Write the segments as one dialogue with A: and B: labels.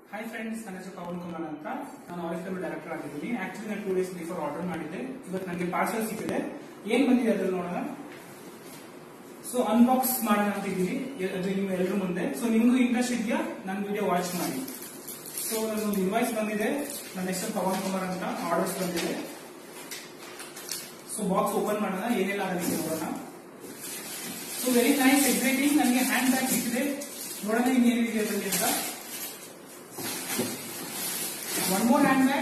A: hi friends ನನ್ನ ಹೆಸರು ಪವನ್ ಕುಮಾರ್ ಅಂತ ನಾನು ಆರಿಫ್ ಡೈರೆಕ್ಟರ್ ಆಗಿದ್ದೀನಿ ಆಕ್ಚುಲಿ ನಾನು ಟೂ ಡೇಸ್ ಬಿಫೋರ್ ಆರ್ಡರ್ ಮಾಡಿದ್ದೆ ಇವತ್ತು ನನಗೆ ಪಾರ್ಸಲ್ ಸಿಕ್ಕಿದೆ ಏನ್ ಬಂದಿದೆ ಅದ್ರಲ್ಲಿ ನೋಡೋಣ ಸೊ ಅನ್ಬಾಕ್ಸ್ ಮಾಡೋಣ ಅಂತ ಇದ್ದೀನಿ ಎ- ಅದು ನಿಮ್ಮ ಎಲ್ಲರ ಮುಂದೆ ಸೊ ನಿಮ್ಗೂ ಇಂಟ್ರೆಸ್ಟ್ ಇದೆಯಾ ನನ್ನ ವಿಡಿಯೋ ವಾಚ್ ಮಾಡಿ ಸೊ ಒಂದು ಇನ್ವಾಯ್ಸ್ ಬಂದಿದೆ ನನ್ನ ಹೆಸರು ಪವನ್ ಕುಮಾರ್ ಅಂತ ಆರ್ಡರ್ಸ್ ಬಂದಿದೆ ಸೊ ಬಾಕ್ಸ್ ಓಪನ್ ಮಾಡೋಣ ಏನೆಲ್ಲ ಅದಕ್ಕೆ ನೋಡೋಣ ಸೊ ವೆರಿ ನೈಸ್ ಎಕ್ಸೈಟಿಂಗ್ ನನಗೆ ಹ್ಯಾಂಡ್ ಬ್ಯಾಗ್ ಸಿಕ್ಕಿದೆ ನೋಡೋಣ ಇನ್ನೇನಿದೆ ಅದರಲ್ಲಿ ಅಂತ one more handbag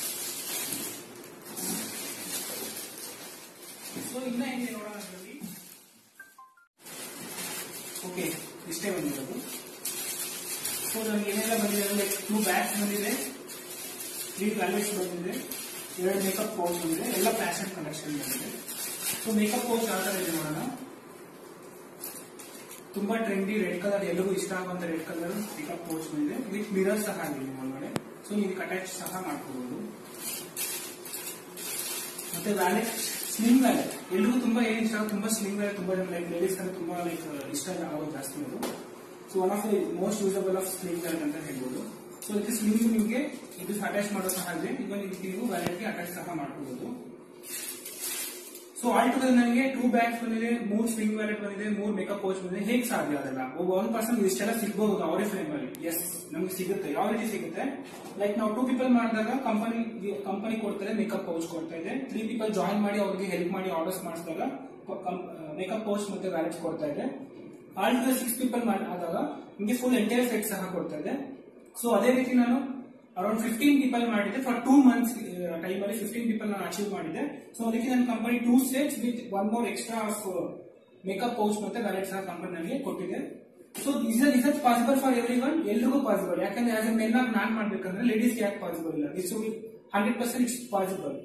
A: so ಇನ್ನ ಏನಿದೆ ನೋಡೋಣ ಅದರಲ್ಲಿ ಓಕೆ ಇಷ್ಟೇ ಬಂದಿರೋದು ಸೊ ನನಗೆ ಏನೆಲ್ಲ ಬಂದಿದೆ ಅಂದ್ರೆ ಟೂ ಬ್ಯಾಗ್ಸ್ ಬಂದಿದೆ ತ್ರೀ ವ್ಯಾಲೆಟ್ಸ್ ಬಂದಿದೆ ಎರಡು ಮೇಕಪ್ ಪೌಚ್ ಬಂದಿದೆ ಎಲ್ಲ ಫ್ಯಾಷನ್ ಕಲೆಕ್ಷನ್ ಬಂದಿದೆ ಸೊ ಮೇಕಪ್ ಪೌಚ್ ಯಾವ ಥರ ಇದೆ ನೋಡೋಣ ತುಂಬಾ ಟ್ರೆಂಡಿ ರೆಡ್ ಕಲರ್ ಎಲ್ಲರಿಗೂ ಇಷ್ಟ ಆಗುವಂತ ರೆಡ್ ಕಲರ್ ಮೇಕಪ್ ಪೌಚ್ ಬಂದಿದೆ ವಿತ್ ಮಿರರ್ ಸಹ ಇದೆ ಒಳಗಡೆ ಸೊ ನೀವು ಅಟ್ಯಾಚ್ ಸಹ ಮಾಡ್ಕೋಬಹುದು ಮತ್ತೆ ವ್ಯಾಲೆಟ್ ಸ್ಲಿಮ್ ವ್ಯಾಲೆಟ್ ಎಲ್ರಿಗೂ ತುಂಬಾ ಏನ್ ಇಷ್ಟ ತುಂಬಾ ಸ್ಲಿಮ್ ವ್ಯಾಲೆಟ್ ತುಂಬಾ ಜನ ಲೈಕ್ ಲೇಡೀಸ್ ತುಂಬಾ ಲೈಕ್ ಇಷ್ಟ ಆಗೋದು ಜಾಸ್ತಿ ಅದು so one of the most usable of slim wallet ಅಂತ ಹೇಳ್ಬೋದು ಸೊ ಇದಕ್ಕೆ ಸ್ಲಿಮ್ ನಿಮಗೆ ಇದು ಅಟ್ಯಾಚ್ ಮಾಡೋ ಸಹ ಇದೆ ಈಗ ನೀವು ವ್ಯಾಲೆಟ್ಗೆ ಅಟ್ಯಾಚ್ ಸಹ ಮಾಡ್ಕೋಬಹುದು ಸೊ ಆಲ್ ಟುಗೆದರ್ ನನಗೆ ಟೂ ಬ್ಯಾಗ್ಸ್ ಬಂದಿದೆ ಮೂರ್ ಸ್ಲಿಂಗ್ ವ್ಯಾಲೆಟ್ ಬಂದಿದೆ ಮೂರ್ ಮೇಕಪ್ ಪೌಚ್ ಬಂದಿದೆ ಹೇಗೆ ಸಾಧ್ಯ ಅದೆಲ್ಲ ಒಬ್ಬ ಒನ್ ಪರ್ಸನ್ ಇಷ್ಟೆಲ್ಲ ಸಿಗ್ಬಹುದು ಅವರೇ ಫ್ರೇಮ್ ಅಲ್ಲಿ ಎಸ್ ನಮ್ಗೆ ಸಿಗುತ್ತೆ ಯಾವ ರೀತಿ ಸಿಗುತ್ತೆ ಲೈಕ್ ನಾವು ಟೂ ಪೀಪಲ್ ಮಾಡಿದಾಗ ಕಂಪನಿ ಕಂಪನಿ ಕೊಡ್ತಾರೆ ಮೇಕಪ್ ಪೌಚ್ ಕೊಡ್ತಾ ಇದೆ ತ್ರೀ ಪೀಪಲ್ ಜಾಯಿನ್ ಮಾಡಿ ಅವ್ರಿಗೆ ಹೆಲ್ಪ್ ಮಾಡಿ ಆರ್ಡರ್ಸ್ ಮಾಡಿಸಿದಾಗ ಮೇಕಪ್ ಪೌಚ್ ಮತ್ತೆ ವ್ಯಾಲೆಟ್ ಕೊಡ್ತಾ ಇದೆ ಆಲ್ ಟುಗೆದರ್ ಸಿಕ್ಸ್ ಪೀಪಲ್ ಆದಾಗ ನಿಮಗೆ ಫುಲ್ ಎಂಟೈರ್ ಸೆಟ್ ಸಹ ಕೊಡ್ತಾ ಇದೆ ಸೊ ಅದೇ ರೀತಿ ನಾನು ಅರೌಂಡ್ ಫಿಫ್ಟೀನ್ ಪೀಪಲ್ ಮಾಡಿದ್ದೆ ಫಾರ್ ಟೂ ಮಂತ್ಸ್ ಟೈಮ್ ಅಲ್ಲಿ ಫಿಫ್ಟೀನ್ ಪೀಪಲ್ ನಾನು ಅಚೀವ್ ಮಾಡಿದ್ದೆ ಸೊ ಅದಕ್ಕೆ ನನ್ನ company two sets with one more extra of makeup pouch ಮತ್ತೆ ವ್ಯಾಲೆಟ್ ಸಹ ಕಂಪನಿ ನನಗೆ ಕೊಟ್ಟಿದೆ so is is it possible for everyone ಎಲ್ರಿಗೂ ಪಾಸಿಬಲ್ ಯಾಕಂದ್ರೆ ಆಸ್ ಎ ಮೆನ್ ಆಗಿ ನಾನ್ ಮಾಡ್ಬೇಕಂದ್ರೆ ಲೇಡೀಸ್ ಯಾಕೆ ಪಾಸಿಬಲ್ ಇಲ್ಲ it's hundred percent it's possible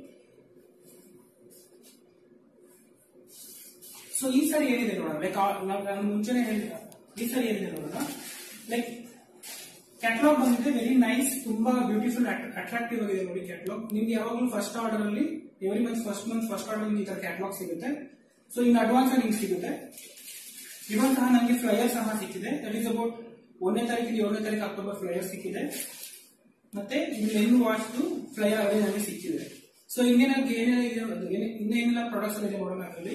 A: so ಈ ಸರಿ ಏನಿದೆ ನೋಡೋಣ ಲೈಕ್ ನಾನು ಮುಂಚೆನೆ ಹೇಳಿದ ಈ ಸರಿ ಏನಿದೆ ನೋಡೋಣ ಲೈಕ್ ಕ್ಯಾಟ್ಲಾಗ್ ಬಂದಿದೆ ವೆರಿ ನೈಸ್ ತುಂಬಾ ಬ್ಯೂಟಿಫುಲ್ ಅಟ್ರಾಕ್ಟಿವ್ ಆಗಿದೆ ನೋಡಿ ಕ್ಯಾಟ್ಲಾಗ್ ನಿಮ್ಗೆ ಯಾವಾಗಲೂ ಫಸ್ಟ್ ಆರ್ಡರ್ ಅಲ್ಲಿ every month first month first order ಈ ತರ ಕ್ಯಾಟ್ಲಾಗ್ ಸಿಗುತ್ತೆ ಸೊ ಇನ್ ಅಡ್ವಾನ್ಸ್ ಆಗಿ ನಿಮ್ಗೆ ಸಿಗುತ್ತೆ ಇವಾಗ ಸಹ ನನಗೆ ಫ್ಲೈಯರ್ ಸಹ ಸಿಕ್ಕಿದೆ ದಟ್ ಈಸ್ ಅಬೌಟ್ ಒಂದನೇ ತಾರೀಕಿಗೆ ಏಳನೇ ತಾರೀಕು ಅಕ್ಟೋಬರ್ ಫ್ಲೈಯರ್ ಸಿಕ್ಕಿದೆ ಮತ್ತೆ ಇಲ್ಲಿ ಲೆನ್ ವಾಚ್ ಫ್ಲೈಯರ್ ಅದೇ ನನಗೆ ಸಿಕ್ಕಿದೆ ಸೊ ಇನ್ನೇನ ಏನೇನಿದೆ ಏನೇ- ಇನ್ನೇನೆಲ್ಲ ಪ್ರಾಡಕ್ಟ್ಸ್ ಇದೆ ನೋಡೋಣ ಅದರಲ್ಲಿ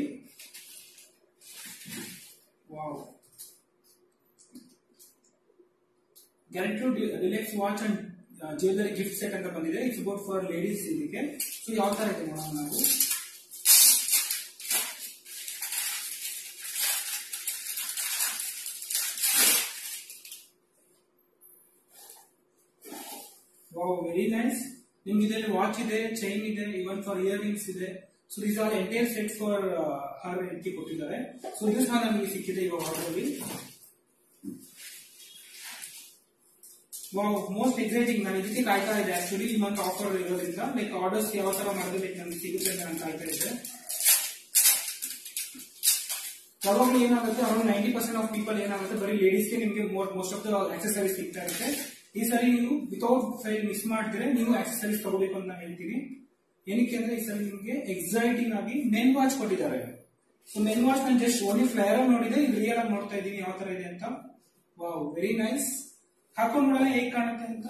A: wow guaranteed relax watch and jewellery gift set ಅಂತ ಬಂದಿದೆ ಇಟ್ಸ್ ಅಬೌಟ್ ಫಾರ್ ಲೇಡೀಸ್ ಇದಕ್ಕೆ ಸೊ ಯಾವ ತರ ಇದೆ ನೋಡೋಣ ನಾವು ವಾವ್ ವೆರಿ ನೈಸ್ ನಿಮ್ಗೆ ಇದರಲ್ಲಿ ವಾಚ್ ಇದೆ ಚೈನ್ ಇದೆ ಇವನ್ ಫಾರ್ ಇಯರ್ ರಿಂಗ್ಸ್ ಇದೆ so these are entire set for her ಹೆಂಡತಿ ಕೊಟ್ಟಿದ್ದಾರೆ ಸೊ ಇದು ಸಹ ನಮಗೆ ಸಿಕ್ಕಿದೆ ಇವಾಗ ಆರ್ಡರ್ ಅಲ್ಲಿ ವಾವ್ ಮೋಸ್ಟ್ ಎಕ್ಸೈಟಿಂಗ್ ನಾನು ಇದಕ್ಕೆ ಕಾಯ್ತಾ ಇದ್ದೆ ಆಕ್ಚುಲಿ ಈ ಮಂತ್ ಆಫರ್ ಇರೋದ್ರಿಂದ ಲೈಕ್ ಆರ್ಡರ್ಸ್ ಯಾವ ತರ ಮಾಡಿದ್ರೆ ಲೈಕ್ ನಮ್ಗೆ ಸಿಗುತ್ತೆ ಅಂತ ನಾನು ಕಾಯ್ತಾ ಇದ್ದೆ ಯಾವಾಗಲೂ ಏನಾಗುತ್ತೆ around ninety percent of people ಏನಾಗುತ್ತೆ ಬರೀ ಲೇಡೀಸ್ಗೆ ನಿಮಗೆ more most of the accessories ಸಿಗ್ತಾ ಇರುತ್ತೆ ಈ ಸರಿ ನೀವು ವಿತೌಟ್ ಫೈಲ್ ಮಿಸ್ ಮಾಡಿದ್ರೆ ನೀವು ಆಕ್ಸೆಸರೀಸ್ ತಗೋಬೇಕು ಅಂತ ನಾನು ಹೇಳ್ತೀನಿ ಏನಕ್ಕೆ ಅಂದ್ರೆ ಈ ಸರಿ ನಿಮಗೆ ಎಕ್ಸೈಟಿಂಗ್ ಆಗಿ ಮೆನ್ ವಾಚ್ ಕೊಟ್ಟಿದ್ದಾರೆ ಸೊ ಮೆನ್ ವಾಚ್ ನಾನು ಜಸ್ಟ್ ಓನ್ಲಿ ಫ್ಲೈರ್ ಅಲ್ಲಿ ನೋಡಿದೆ ಇದು ರಿಯಲ್ ಆಗಿ ನೋಡ್ತಾ ಇದ್ದೀನಿ ಯಾವ ತರ ಇದೆ ಅಂತ ವಾವ್ ವೆರಿ ನೈಸ್ ಹಾಕೊಂಡು ನೋಡೋಣ ಹೇಗೆ ಕಾಣುತ್ತೆ ಅಂತ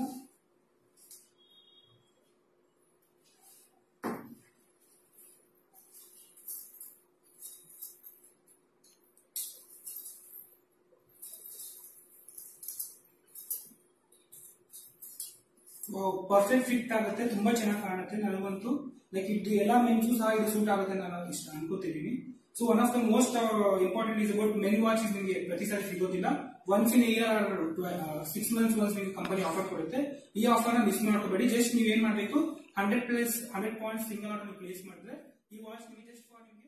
A: ಪರ್ಫೆಕ್ಟ್ ಫಿಟ್ ಆಗುತ್ತೆ ತುಂಬಾ ಚೆನ್ನಾಗಿ ಕಾಣುತ್ತೆ ನನಗಂತೂ ಲೈಕ್ ಇದು ಎಲ್ಲಾ ಮೆನ್ಸು ಸಹ ಇದು ಸೂಟ್ ಆಗುತ್ತೆ ನಾನು ಇಷ್ಟ ಅನ್ಕೋತಿದ್ದೀನಿ so one of the most important is about men watch ನಿಮಗೆ ಪ್ರತಿ ಸಾರಿ ಸಿಗೋದಿಲ್ಲ once in year six months once ನಿಮಗೆ ಕಂಪನಿ ಆಫರ್ ಕೊಡುತ್ತೆ ಈ ಆಫರ್ ನ ಮಿಸ್ ಮಾಡ್ಕೋಬೇಡಿ ಜಸ್ಟ್ ನೀವು ಏನ್ ಮಾಡಬೇಕು hundred place hundred point single order place ಮಾಡಿದ್ರೆ ಈ ವಾಚ್ ನಿಮಗೆ ಜಸ್ಟ್ ಫಾರ್ ನಿಮಗೆ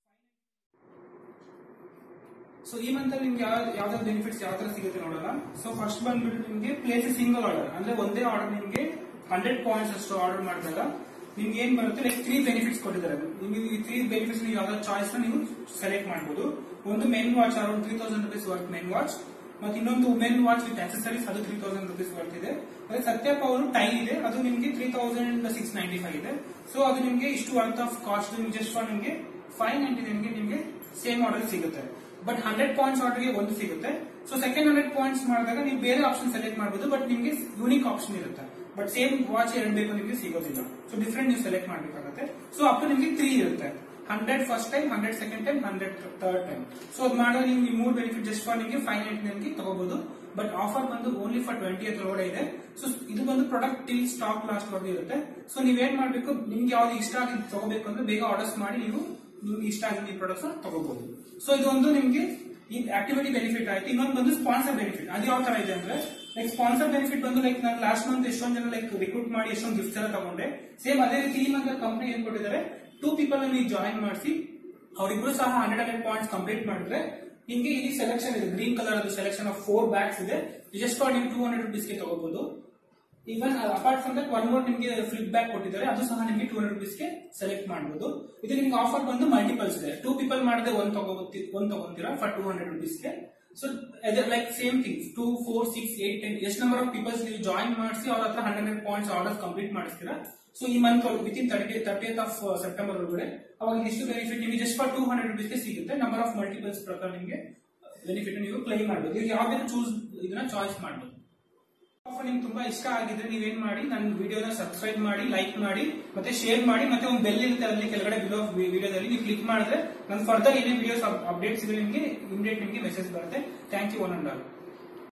A: ಸೊ ಈ ಮಂತ್ ಅಲ್ಲಿ ನಿಮ್ಗೆ ಯಾವ ಯಾವ್ದಾದ್ರು ಬೆನಿಫಿಟ್ಸ್ ಯಾವ ತರ ಸಿಗುತ್ತೆ ನೋಡೋಣ ಸೊ ಫಸ್ಟ್ ಬಂದ್ಬಿಟ್ಟು ನಿಮ್ಗೆ ಪ್ಲೇಸ್ ಸಿಂಗಲ್ ಆರ್ಡರ್ ಅಂದ್ರೆ ಒಂದೇ ಆರ್ಡರ್ ನಿಮ್ಗೆ ಹಂಡ್ರೆಡ್ ಪಾಯಿಂಟ್ಸ್ ಅಷ್ಟು ಆರ್ಡರ್ ಮಾಡಿದಾಗ ನಿಮ್ಗೆ ಏನ್ ಬರುತ್ತೆ ಲೈಕ್ ತ್ರೀ ಬೆನಿಫಿಟ್ಸ್ ಕೊಟ್ಟಿದ್ದಾರೆ ನಿಮ್ಗೆ ಈ ತ್ರೀ ಬೆನಿಫಿಟ್ಸ್ ನೀವು ಯಾವ್ದಾದ್ರು ಚಾಯ್ಸ್ ನ ನೀವು ಸೆಲೆಕ್ಟ್ ಮಾಡಬಹುದು ಒಂದು men watch around three thousand rupees worth men watch ಮತ್ತೆ ಇನ್ನೊಂದು ವುಮೆನ್ ವಾಚ್ ವಿತ್ ಆಕ್ಸೆಸರೀಸ್ ಅದು ತ್ರೀ ತೌಸಂಡ್ ರುಪೀಸ್ ವರ್ತ್ ಇದೆ ಅದೇ ಸತ್ಯಪ್ಪ ಅವರು ಟೈ ಇದೆ ಅದು ನಿಮ್ಗೆ three thousand six ninety five ಇದೆ ಸೊ ಅದು ನಿಮ್ಗೆ ಇಷ್ಟು worth of cost just for ನಿಮ್ಗೆ ಫೈವ್ ನೈಂಟಿ ನೈನ್ಗೆ ನಿಮ್ಗೆ ಸೇಮ್ ಆರ್ಡರ್ ಸಿಗುತ್ತೆ ಬಟ್ ಹಂಡ್ರೆಡ್ ಪಾಯಿಂಟ್ಸ್ ಆರ್ಡರ್ಗೆ ಒಂದು ಸಿಗುತ್ತೆ ಸೊ ಸೆಕೆಂಡ್ ಹಂಡ್ರೆಡ್ ಪಾಯಿಂಟ್ಸ್ ಮಾಡಿದಾಗ ನೀವು ಬೇರೆ ಆಪ್ಷನ್ ಸೆಲೆಕ್ಟ್ ಮಾಡಬಹುದು ಬಟ್ ನಿಮಗೆ ಯೂನಿಕ್ ಆಪ್ಷನ್ ಇರುತ್ತೆ ಬಟ್ ಸೇಮ್ ವಾಚ್ ಎರಡು ಬೇಕು ನಿಮಗೆ ಸಿಗೋದಿಲ್ಲ ಸೊ ಡಿಫ್ರೆಂಟ್ ನೀವು ಸೆಲೆಕ್ಟ್ ಮಾಡಬೇಕಾಗುತ್ತೆ ಸೊ ಅಪ್ ನಿಮಗೆ ತ್ರೀ ಇರುತ್ತೆ hundred first time hundred second time hundred third time so ಅದು ಮಾಡಿದ್ರೆ ನಿಮ್ಗೆ ಮೂರು ಬೆನಿಫಿಟ್ ಜಸ್ಟ್ ಫಾರ್ ನಿಮಗೆ ಫೈವ್ ನೈಂಟಿ ನೈನ್ಗೆ ತಗೋಬಹುದು ಬಟ್ ಆಫರ್ ಬಂದು ಓನ್ಲಿ ಫಾರ್ ಟ್ವೆಂಟಿ ಒಳಗಡೆ ಇದೆ ಸೊ ಇದು ಬಂದು ಪ್ರಾಡಕ್ಟ್ ಟಿಲ್ ಸ್ಟಾಕ್ ಲಾಸ್ಟ್ ವರೆಗೂ ಇರುತ್ತೆ ಸೊ ನೀವೇನ್ ಮಾಡ್ಬೇಕು ನಿಮ್ಗೆ ಯಾವ್ದು ಇಷ್ಟ ಆಗಿದ್ದು ತಗೋಬೇಕು ಅಂದ್ರೆ ಬೇಗ ಆರ್ಡರ್ಸ್ ಮಾಡಿ ನೀವು ನಿಮ್ಗೆ ಇಷ್ಟ ಆಗಿದ್ದ ಈ ಪ್ರಾಡಕ್ಟ್ಸ್ ತಗೋಬಹುದು ಸೊ ಇದೊಂದು ನಿಮ್ಗೆ ಈ ಆಕ್ಟಿವಿಟಿ ಬೆನಿಫಿಟ್ ಆಯ್ತು ಇನ್ನೊಂದು ಬಂದು ಸ್ಪಾನ್ಸರ್ ಬೆನಿಫಿಟ್ ಅದು ಯಾವ ತರ ಇದೆ ಅಂದ್ರೆ ಲೈಕ್ ಸ್ಪಾನ್ಸರ್ ಬೆನಿಫಿಟ್ ಬಂದು ಲೈಕ್ ನಾನು ಲಾಸ್ಟ್ ಮಂತ್ ಎಷ್ಟೊಂದು ಜನ ಲೈಕ್ ರಿಕ್ರೂಟ್ ಮಾಡಿ ಎಷ್ಟೊಂದು ಗಿಫ್ಟ್ಸ್ ಎಲ್ಲ ತಗೊಂಡೆ ಸೇಮ್ ಅದೇ ರೀತಿ ಈ ಮಂತ್ ಕಂಪನಿ ಏನ್ ಕೊಟ್ಟಿದ್ದಾರೆ ಟೂ ಪೀಪಲ್ ನೀವು ಜಾಯಿನ್ ಮಾಡಿಸಿ ಅವರಿಬ್ರು ಸಹ ಹಂಡ್ರೆಡ್ ಹಂಡ್ರೆಡ್ ಪಾಯಿಂಟ್ಸ್ ಕಂಪ್ಲೀಟ್ ಮಾಡಿದ್ರೆ ನಿಮ್ಗೆ ಇಲ್ಲಿ ಸೆಲೆಕ್ಷನ್ ಇದೆ ಗ್ರೀನ್ ಕಲರ್ ಅದು selection of four bags just ಜಸ್ಟ್ ಫಾರ್ ನೀವು ಟೂ ಹಂಡ್ರೆಡ್ ರುಪೀಸ್ಗೆ ತಗೋಬಹುದು even apart from that one more ನಿಮಗೆ ಫ್ಲಿಪ್ ಬ್ಯಾಗ್ ಕೊಟ್ಟಿದ್ದಾರೆ ಅದು ಸಹ ನಿಮಗೆ ಟೂ ಹಂಡ್ರೆಡ್ ರುಪೀಸ್ಗೆ ಸೆಲೆಕ್ಟ್ ಮಾಡಬಹುದು ಇದು ನಿಮ್ಗೆ ಆಫರ್ ಬಂದು ಮಲ್ಟಿಪಲ್ಸ್ ಇದೆ ಟೂ ಪೀಪಲ್ ಮಾಡಿದ್ರೆ ಒಂದ್ ತಗೋತಿ ಒಂದ್ ತಗೊಂತೀರಾ ಫಾರ್ ಟೂ ಹಂಡ್ರೆಡ್ ರುಪೀಸ್ಗೆ so like same thing two four six eight ten ಎಷ್ಟು ನಂಬರ್ ಆಫ್ ಪೀಪಲ್ಸ್ ನೀವು ಜಾಯಿನ್ ಮಾಡಿಸಿ ಅವ್ರ ಹತ್ರ hundred hundred points order complete ಮಾಡಿಸ್ತೀರಾ ಸೊ ಈ month within thirty thirtieth of September ಒಳಗಡೆ ಅವಾಗ ಇಷ್ಟು ಬೆನಿಫಿಟ್ ನಿಮಗೆ ಜಸ್ಟ್ ಫಾರ್ ಟೂ ಹಂಡ್ರೆಡ್ ರುಪೀಸ್ಗೆ ಸಿಗುತ್ತೆ ನಂಬರ್ ಆಫ್ ಮಲ್ಟಿಪಲ್ಸ್ ಪ್ರಕಾರ ನಿಮಗೆ ಬೆನಿಫಿಟ್ ನೀವು ಕ್ಲೈಮ್ ಮಾಡಬಹುದು ಈಗ ಯಾವ್ದಾದ್ರು ಚೂಸ್ ಇದನ್ನ ಚಾಯ್ಸ್ ಮಾಡಬಹುದು ಆಫರ್ ನಿಮ್ಗೆ ತುಂಬಾ ಇಷ್ಟ ಆಗಿದ್ರೆ ನೀವೇನ್ ಮಾಡಿ ನನ್ನ ವಿಡಿಯೋನ ಸಬ್ಸ್ಕ್ರೈಬ್ ಮಾಡಿ ಲೈಕ್ ಮಾಡಿ ಮತ್ತೆ ಶೇರ್ ಮಾಡಿ ಮತ್ತೆ ಒಂದು ಬೆಲ್ ಇರುತ್ತೆ ಅಲ್ಲಿ ಕೆಳಗಡೆ ಬಿಲೋ ವಿಡಿಯೋದಲ್ಲಿ ನೀವು ಕ್ಲಿಕ್ ಮಾಡಿದ್ರೆ ನನ್ನ ಫರ್ದರ್ ಏನೇ ವಿಡಿಯೋಸ್ ಅಪ್ಡೇಟ್ಸ್ ಇದೆ ನಿಮಗೆ ಇಮಿಡಿಯೇಟ್ ನಿಮಗೆ ಮೆಸೇಜ್ ಬರುತ್ತೆ thank you one and all